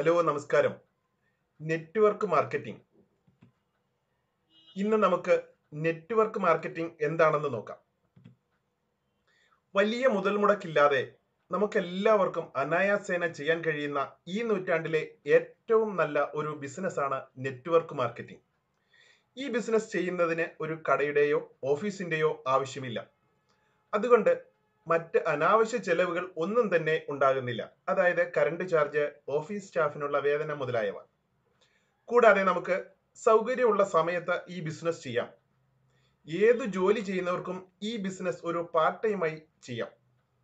Hello നമസ്കാരം network marketing ഇന്ന് നമുക്ക് നെറ്റ്വർക്ക് മാർക്കറ്റിംഗ് എന്താണെന്ന് നോക്കാം വലിയ മുതൽ മുടക്കില്ലാതെ നമുക്ക് എല്ലാവർക്കും അനായാസേന ചെയ്യാൻ കഴിയുന്ന ഈ നൂറ്റാണ്ടിലെ ഏറ്റവും നല്ല ഒരു ബിസിനസ്സാണ് നെറ്റ്വർക്ക് മാർക്കറ്റിംഗ് ഈ ബിസിനസ് ചെയ്യുന്നതിന് ഒരു കടയുടെയോ ഓഫീസിന്റെയോ ആവശ്യമില്ല അതുകൊണ്ട് മറ്റ് അനാവശ്യ ചെലവുകൾ ഒന്നും തന്നെ ഉണ്ടാകുന്നില്ല അതായത് കറണ്ട് ചാർജ് ഓഫീസ് സ്റ്റാഫിനുള്ള വേതനം മുതലായവ കൂടാതെ നമുക്ക് സൗകര്യമുള്ള സമയത്ത് ഈ ബിസിനസ് ചെയ്യാം ഏത് ജോലി ചെയ്യുന്നവർക്കും ഈ ബിസിനസ് ഒരു പാർട്ട് ടൈമായി ചെയ്യാം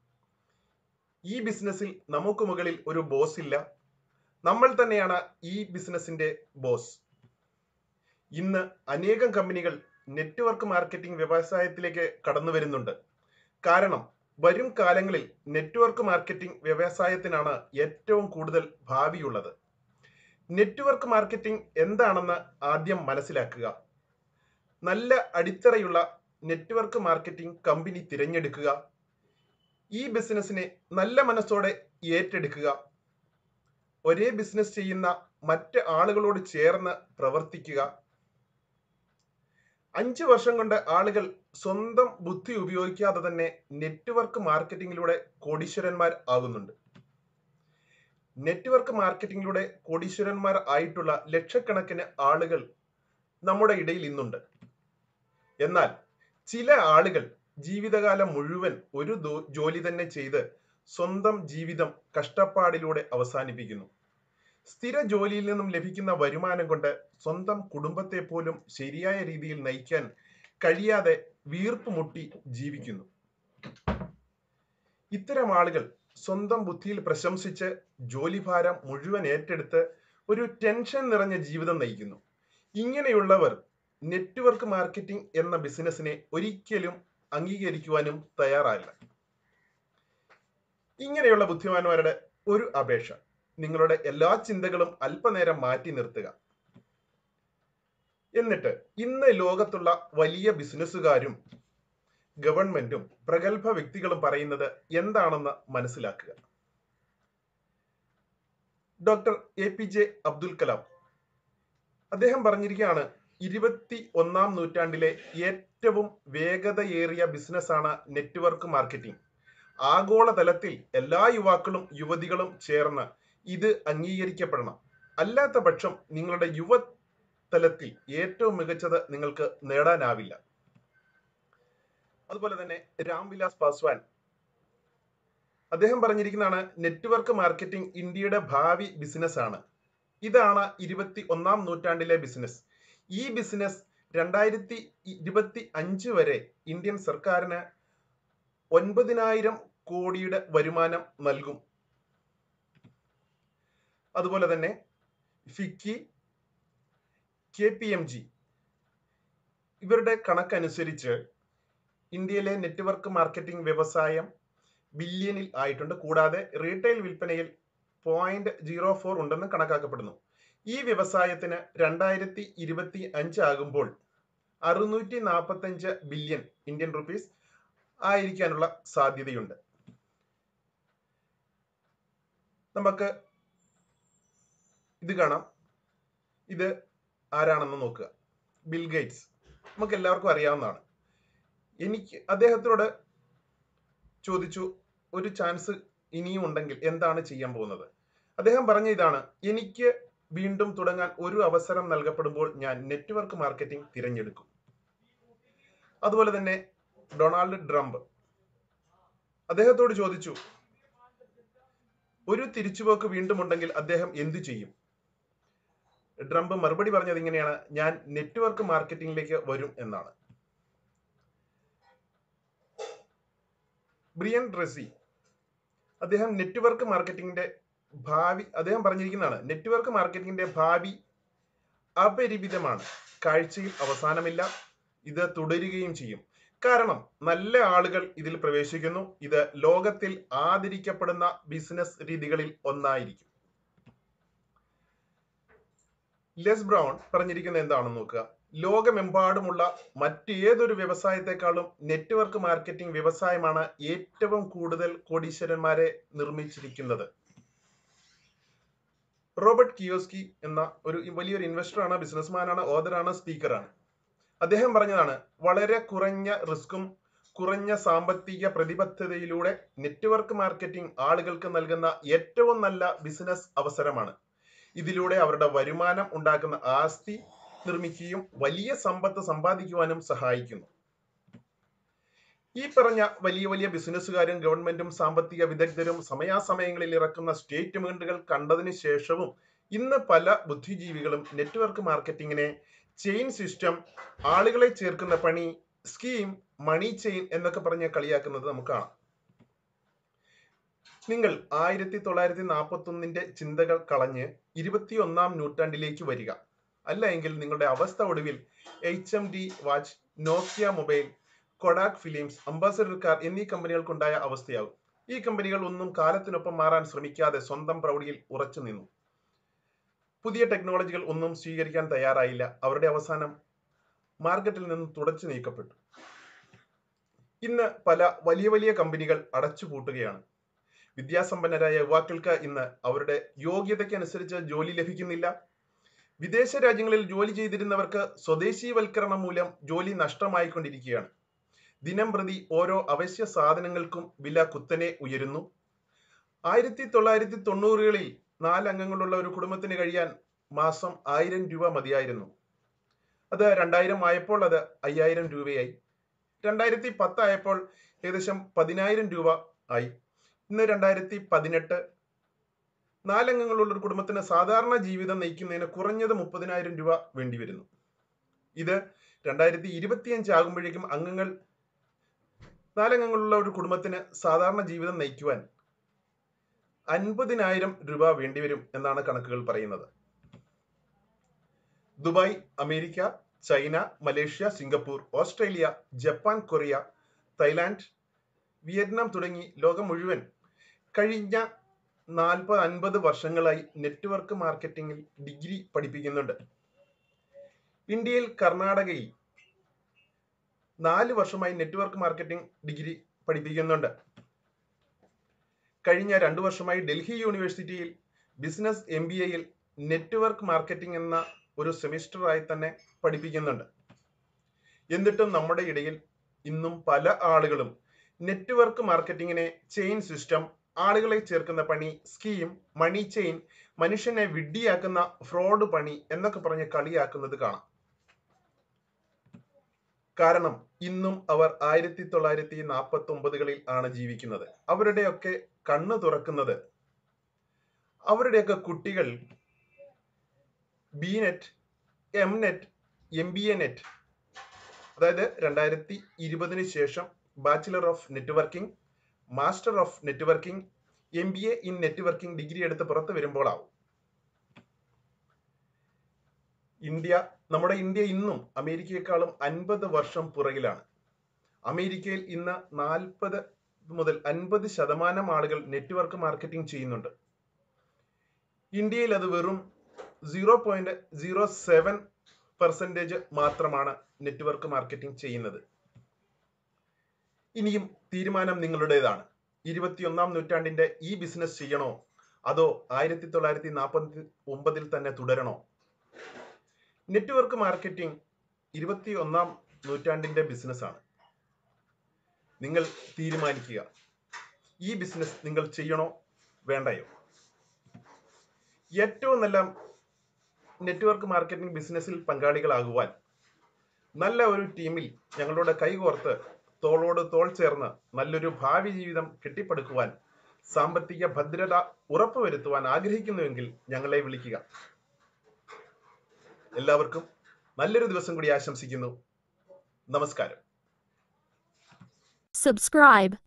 ഈ ബിസിനസ്സിൽ നമുക്ക് മുകളിൽ ഒരു ബോസ് ഇല്ല നമ്മൾ തന്നെയാണ് ഈ ബിസിനസിന്റെ ബോസ് ഇന്ന് അനേകം കമ്പനികൾ നെറ്റ്വർക്ക് മാർക്കറ്റിംഗ് വ്യവസായത്തിലേക്ക് കടന്നു വരുന്നുണ്ട് കാരണം വരും കാലങ്ങളിൽ നെറ്റ്വർക്ക് മാർക്കറ്റിംഗ് വ്യവസായത്തിനാണ് ഏറ്റവും കൂടുതൽ ഭാവിയുള്ളത് നെറ്റ്വർക്ക് മാർക്കറ്റിംഗ് എന്താണെന്ന് ആദ്യം മനസ്സിലാക്കുക നല്ല അടിത്തറയുള്ള നെറ്റ്വർക്ക് മാർക്കറ്റിംഗ് കമ്പനി തിരഞ്ഞെടുക്കുക ഈ ബിസിനസ്സിനെ നല്ല മനസ്സോടെ ഏറ്റെടുക്കുക ഒരേ ബിസിനസ് ചെയ്യുന്ന മറ്റ് ആളുകളോട് ചേർന്ന് പ്രവർത്തിക്കുക അഞ്ച് വർഷം കൊണ്ട് ആളുകൾ സ്വന്തം ബുദ്ധി ഉപയോഗിക്കാതെ തന്നെ നെറ്റ്വർക്ക് മാർക്കറ്റിംഗിലൂടെ കോടീശ്വരന്മാർ ആകുന്നുണ്ട് നെറ്റ്വർക്ക് മാർക്കറ്റിംഗിലൂടെ കോടീശ്വരന്മാർ ആയിട്ടുള്ള ലക്ഷക്കണക്കിന് ആളുകൾ നമ്മുടെ ഇടയിൽ ഇന്നുണ്ട് എന്നാൽ ചില ആളുകൾ ജീവിതകാലം മുഴുവൻ ഒരു ജോലി തന്നെ ചെയ്ത് സ്വന്തം ജീവിതം കഷ്ടപ്പാടിലൂടെ അവസാനിപ്പിക്കുന്നു സ്ഥിര ജോലിയിൽ നിന്നും ലഭിക്കുന്ന വരുമാനം കൊണ്ട് സ്വന്തം കുടുംബത്തെ പോലും ശരിയായ രീതിയിൽ നയിക്കാൻ കഴിയാതെ വീർപ്പ് മുട്ടി ജീവിക്കുന്നു ഇത്തരം ആളുകൾ സ്വന്തം ബുദ്ധിയിൽ പ്രശംസിച്ച് ജോലിഭാരം മുഴുവൻ ഏറ്റെടുത്ത് ഒരു ടെൻഷൻ നിറഞ്ഞ ജീവിതം നയിക്കുന്നു ഇങ്ങനെയുള്ളവർ നെറ്റ്വർക്ക് മാർക്കറ്റിംഗ് എന്ന ബിസിനസ്സിനെ ഒരിക്കലും അംഗീകരിക്കുവാനും തയ്യാറായില്ല ഇങ്ങനെയുള്ള ബുദ്ധിമാന്മാരുടെ ഒരു അപേക്ഷ നിങ്ങളുടെ എല്ലാ ചിന്തകളും അല്പനേരം മാറ്റി നിർത്തുക എന്നിട്ട് ഇന്ന് ലോകത്തുള്ള വലിയ ബിസിനസ്സുകാരും ഗവൺമെന്റും പ്രഗത്ഭ വ്യക്തികളും പറയുന്നത് എന്താണെന്ന് മനസ്സിലാക്കുക doctor A P J Abdul Kalam അദ്ദേഹം പറഞ്ഞിരിക്കുകയാണ് ഇരുപത്തി ഒന്നാം നൂറ്റാണ്ടിലെ ഏറ്റവും വേഗതയേറിയ ബിസിനസ്സാണ് നെറ്റ്വർക്ക് മാർക്കറ്റിംഗ് ആഗോളതലത്തിൽ എല്ലാ യുവാക്കളും യുവതികളും ചേർന്ന് ഇത് അംഗീകരിക്കപ്പെടണം അല്ലാത്ത പക്ഷം നിങ്ങളുടെ യുവതലത്തിൽ ഏറ്റവും മികച്ചത് നിങ്ങൾക്ക് നേടാനാവില്ല അതുപോലെ തന്നെ രാംവിലാസ് പാസ്വാൻ അദ്ദേഹം പറഞ്ഞിരിക്കുന്നതാണ് നെറ്റ്വർക്ക് മാർക്കറ്റിംഗ് ഇന്ത്യയുടെ ഭാവി ബിസിനസ് ആണ് ഇതാണ് ഇരുപത്തി ഒന്നാം നൂറ്റാണ്ടിലെ ബിസിനസ് ഈ ബിസിനസ് രണ്ടായിരത്തി ഇരുപത്തി അഞ്ച് വരെ ഇന്ത്യൻ സർക്കാരിന് ഒൻപതിനായിരം കോടിയുടെ വരുമാനം നൽകും അതുപോലെ തന്നെ FICCI K P M G ഇവരുടെ കണക്കനുസരിച്ച് ഇന്ത്യയിലെ നെറ്റ്വർക്ക് മാർക്കറ്റിംഗ് വ്യവസായം ബില്യണിൽ ആയിട്ടുണ്ട് കൂടാതെ റീറ്റെയിൽ വിൽപ്പനയിൽ പോയിന്റ് സീറോ ഫോർ ഉണ്ടെന്ന് കണക്കാക്കപ്പെടുന്നു ഈ വ്യവസായത്തിന് രണ്ടായിരത്തി ഇരുപത്തി അഞ്ച് ആകുമ്പോൾ അറുന്നൂറ്റി നാൽപ്പത്തഞ്ച് ബില്യൺ ഇന്ത്യൻ റുപ്പീസ് ആയിരിക്കാനുള്ള സാധ്യതയുണ്ട് നമുക്ക് ഇത് കാണാം ഇത് ആരാണെന്ന് നോക്കുക ബിൽ ഗേറ്റ്സ് നമുക്ക് എല്ലാവർക്കും അറിയാവുന്നതാണ് എനിക്ക് അദ്ദേഹത്തോട് ചോദിച്ചു ഒരു ചാൻസ് ഇനിയും ഉണ്ടെങ്കിൽ എന്താണ് ചെയ്യാൻ പോകുന്നത് അദ്ദേഹം പറഞ്ഞ ഇതാണ് എനിക്ക് വീണ്ടും തുടങ്ങാൻ ഒരു അവസരം നൽകപ്പെടുമ്പോൾ ഞാൻ നെറ്റ്വർക്ക് മാർക്കറ്റിംഗ് തിരഞ്ഞെടുക്കും അതുപോലെ തന്നെ ഡൊണാൾഡ് ട്രംപ് അദ്ദേഹത്തോട് ചോദിച്ചു ഒരു തിരിച്ചുപോക്ക് വീണ്ടും ഉണ്ടെങ്കിൽ അദ്ദേഹം എന്തു ചെയ്യും ട്രംപ് മറുപടി പറഞ്ഞത് ഇങ്ങനെയാണ് ഞാൻ നെറ്റ്വർക്ക് മാർക്കറ്റിംഗിലേക്ക് വരും എന്നാണ് ബ്രിയൻ റെസി അദ്ദേഹം നെറ്റ്വർക്ക് മാർക്കറ്റിംഗിന്റെ ഭാവി അദ്ദേഹം പറഞ്ഞിരിക്കുന്നതാണ് നെറ്റ്വർക്ക് മാർക്കറ്റിംഗിന്റെ ഭാവി അപരിമിതമാണ് കാഴ്ചയിൽ അവസാനമില്ല ഇത് തുടരുകയും ചെയ്യും കാരണം നല്ല ആളുകൾ ഇതിൽ പ്രവേശിക്കുന്നു ഇത് ലോകത്തിൽ ആദരിക്കപ്പെടുന്ന ബിസിനസ് രീതികളിൽ ഒന്നായിരിക്കും ലെസ് ബ്രൗൺ പറഞ്ഞിരിക്കുന്നത് എന്താണെന്ന് നോക്കുക ലോകമെമ്പാടുമുള്ള മറ്റേതൊരു വ്യവസായത്തെക്കാളും നെറ്റ്വർക്ക് മാർക്കറ്റിംഗ് വ്യവസായമാണ് ഏറ്റവും കൂടുതൽ കോടീശ്വരന്മാരെ നിർമ്മിച്ചിരിക്കുന്നത് റോബർട്ട് കിയോസ്കി എന്ന ഒരു വലിയൊരു ഇൻവെസ്റ്ററാണ് ബിസിനസ്മാനാണ് ഓദറാണ് സ്പീക്കറാണ് അദ്ദേഹം പറഞ്ഞതാണ് വളരെ കുറഞ്ഞ റിസ്ക്കും കുറഞ്ഞ സാമ്പത്തിക പ്രതിബദ്ധതയിലൂടെ നെറ്റ്വർക്ക് മാർക്കറ്റിംഗ് ആളുകൾക്ക് നൽകുന്ന ഏറ്റവും നല്ല ബിസിനസ് അവസരമാണ് ഇതിലൂടെ അവരുടെ വരുമാനം ഉണ്ടാക്കുന്ന ആസ്തി നിർമ്മിക്കുകയും വലിയ സമ്പത്ത് സമ്പാദിക്കുവാനും സഹായിക്കുന്നു ഈ പറഞ്ഞ വലിയ വലിയ ബിസിനസ്സുകാരും ഗവൺമെന്റും സാമ്പത്തിക വിദഗ്ധരും സമയാസമയങ്ങളിൽ ഇറക്കുന്ന സ്റ്റേറ്റ്മെന്റുകൾ കണ്ടതിന് ശേഷവും ഇന്ന് പല ബുദ്ധിജീവികളും നെറ്റ്വർക്ക് മാർക്കറ്റിങ്ങിനെ ചെയിൻ സിസ്റ്റം ആളുകളെ ചേർക്കുന്ന പണി സ്കീം മണി ചെയിൻ എന്നൊക്കെ പറഞ്ഞ് കളിയാക്കുന്നത് നമുക്ക് കാണാം നിങ്ങൾ ആയിരത്തി തൊള്ളായിരത്തി നാൽപ്പത്തി ഒന്നിന്റെ ചിന്തകൾ കളഞ്ഞ് ഇരുപത്തിയൊന്നാം നൂറ്റാണ്ടിലേക്ക് വരിക അല്ല എങ്കിൽ നിങ്ങളുടെ അവസ്ഥ ഒടുവിൽ H M T watch Nokia mobile Kodak films Ambassador car എന്നീ കമ്പനികൾക്കുണ്ടായ അവസ്ഥയാകും ഈ കമ്പനികൾ ഒന്നും കാലത്തിനൊപ്പം മാറാൻ ശ്രമിക്കാതെ സ്വന്തം പ്രൗഢിയിൽ ഉറച്ചു നിന്നു പുതിയ ടെക്നോളജികൾ ഒന്നും സ്വീകരിക്കാൻ തയ്യാറായില്ല അവരുടെ അവസാനം മാർക്കറ്റിൽ നിന്ന് തുടച്ചു നീക്കപ്പെട്ടു ഇന്ന് പല വലിയ വലിയ കമ്പനികൾ അടച്ചുപൂട്ടുകയാണ് വിദ്യാസമ്പന്നരായ യുവാക്കൾക്ക് ഇന്ന് അവരുടെ യോഗ്യതയ്ക്ക് അനുസരിച്ച് ജോലി ലഭിക്കുന്നില്ല വിദേശ രാജ്യങ്ങളിൽ ജോലി ചെയ്തിരുന്നവർക്ക് സ്വദേശീവൽക്കരണം മൂലം ജോലി നഷ്ടമായിക്കൊണ്ടിരിക്കുകയാണ് ദിനം പ്രതി ഓരോ അവശ്യ സാധനങ്ങൾക്കും വില കുത്തനെ ഉയരുന്നു ആയിരത്തി തൊള്ളായിരത്തി തൊണ്ണൂറുകളിൽ നാലംഗങ്ങളുള്ള ഒരു കുടുംബത്തിന് കഴിയാൻ മാസം ആയിരം രൂപ മതിയായിരുന്നു അത് രണ്ടായിരം ആയപ്പോൾ അത് അയ്യായിരം രൂപയായി രണ്ടായിരത്തി പത്ത് ആയപ്പോൾ ഏകദേശം പതിനായിരം രൂപ ആയി ഇന്ന് രണ്ടായിരത്തി പതിനെട്ട് നാലംഗങ്ങളുള്ള ഒരു കുടുംബത്തിന് സാധാരണ ജീവിതം നയിക്കുന്നതിന് കുറഞ്ഞത് മുപ്പതിനായിരം രൂപ വേണ്ടി വരുന്നു ഇത് രണ്ടായിരത്തി ഇരുപത്തിയഞ്ച് ആകുമ്പോഴേക്കും അംഗങ്ങൾ നാലംഗങ്ങളുള്ള ഒരു കുടുംബത്തിന് സാധാരണ ജീവിതം നയിക്കുവാൻ അൻപതിനായിരം രൂപ വേണ്ടിവരും എന്നാണ് കണക്കുകൾ പറയുന്നത് Dubai America China Malaysia Singapore Australia Japan Korea Thailand Vietnam തുടങ്ങി ലോകം മുഴുവൻ കഴിഞ്ഞ നാൽപ്പത് അൻപത് വർഷങ്ങളായി നെറ്റ്വർക്ക് മാർക്കറ്റിംഗിൽ ഡിഗ്രി പഠിപ്പിക്കുന്നുണ്ട് ഇന്ത്യയിൽ കർണാടകയിൽ നാല് വർഷമായി നെറ്റ്വർക്ക് മാർക്കറ്റിംഗ് ഡിഗ്രി പഠിപ്പിക്കുന്നുണ്ട് കഴിഞ്ഞ രണ്ടു വർഷമായി ഡൽഹി യൂണിവേഴ്സിറ്റിയിൽ ബിസിനസ് എം ബി എയിൽ നെറ്റ്വർക്ക് മാർക്കറ്റിംഗ് എന്ന ഒരു സെമിസ്റ്ററായി തന്നെ പഠിപ്പിക്കുന്നുണ്ട് എന്നിട്ടും നമ്മുടെ ഇടയിൽ ഇന്നും പല ആളുകളും നെറ്റ്വർക്ക് മാർക്കറ്റിങ്ങിനെ ചെയിൻ സിസ്റ്റം ആളുകളെ ചേർക്കുന്ന പണി സ്കീം മണി ചെയിൻ മനുഷ്യനെ വിഡ്ഢിയാക്കുന്ന ഫ്രോഡ് പണി എന്നൊക്കെ പറഞ്ഞ് കളിയാക്കുന്നത് കാണാം കാരണം ഇന്നും അവർ ആയിരത്തി തൊള്ളായിരത്തി നാൽപ്പത്തി ഒമ്പതുകളിൽ ആണ് ജീവിക്കുന്നത് അവരുടെയൊക്കെ കണ്ണ് തുറക്കുന്നത് അവരുടെയൊക്കെ കുട്ടികൾ B net M net M B A net അതായത് രണ്ടായിരത്തി ഇരുപതിന് ശേഷം bachelor of networking master of networking M B A in networking degree എടുത്ത് പുറത്ത് വരുമ്പോൾ ആവും ഇന്ത്യ നമ്മുടെ ഇന്ത്യ ഇന്നും അമേരിക്കയെക്കാളും അൻപത് വർഷം പുറകിലാണ് അമേരിക്കയിൽ ഇന്ന് നാൽപ്പത് മുതൽ അൻപത് ശതമാനം ആളുകൾ നെറ്റ്വർക്ക് മാർക്കറ്റിംഗ് ചെയ്യുന്നുണ്ട് ഇന്ത്യയിൽ അത് വെറും zero point zero seven percentage മാത്രമാണ് നെറ്റ്വർക്ക് മാർക്കറ്റിംഗ് ചെയ്യുന്നത് ഇനിയും തീരുമാനം നിങ്ങളുടേതാണ് ഇരുപത്തിയൊന്നാം നൂറ്റാണ്ടിന്റെ ഈ ബിസിനസ് ചെയ്യണോ അതോ ആയിരത്തി തൊള്ളായിരത്തി നാൽപ്പത്തി ഒമ്പതിൽ തന്നെ തുടരണോ നെറ്റ്വർക്ക് മാർക്കറ്റിംഗ് ഇരുപത്തി ഒന്നാം നൂറ്റാണ്ടിന്റെ ബിസിനസ്സാണ് നിങ്ങൾ തീരുമാനിക്കുക ഈ ബിസിനസ് നിങ്ങൾ ചെയ്യണോ വേണ്ടയോ ഏറ്റവും നല്ല നെറ്റ്വർക്ക് മാർക്കറ്റിംഗ് ബിസിനസ്സിൽ പങ്കാളികളാകുവാൻ നല്ല ഒരു ടീമിൽ ഞങ്ങളുടെ കൈകോർത്ത് തോളോട് തോൾ ചേർന്ന് നല്ലൊരു ഭാവി ജീവിതം കെട്ടിപ്പടുക്കുവാൻ സാമ്പത്തിക ഭദ്രത ഉറപ്പുവരുത്തുവാൻ ആഗ്രഹിക്കുന്നുവെങ്കിൽ ഞങ്ങളെ വിളിക്കുക എല്ലാവർക്കും നല്ലൊരു ദിവസം കൂടി ആശംസിക്കുന്നു നമസ്കാരം Subscribe.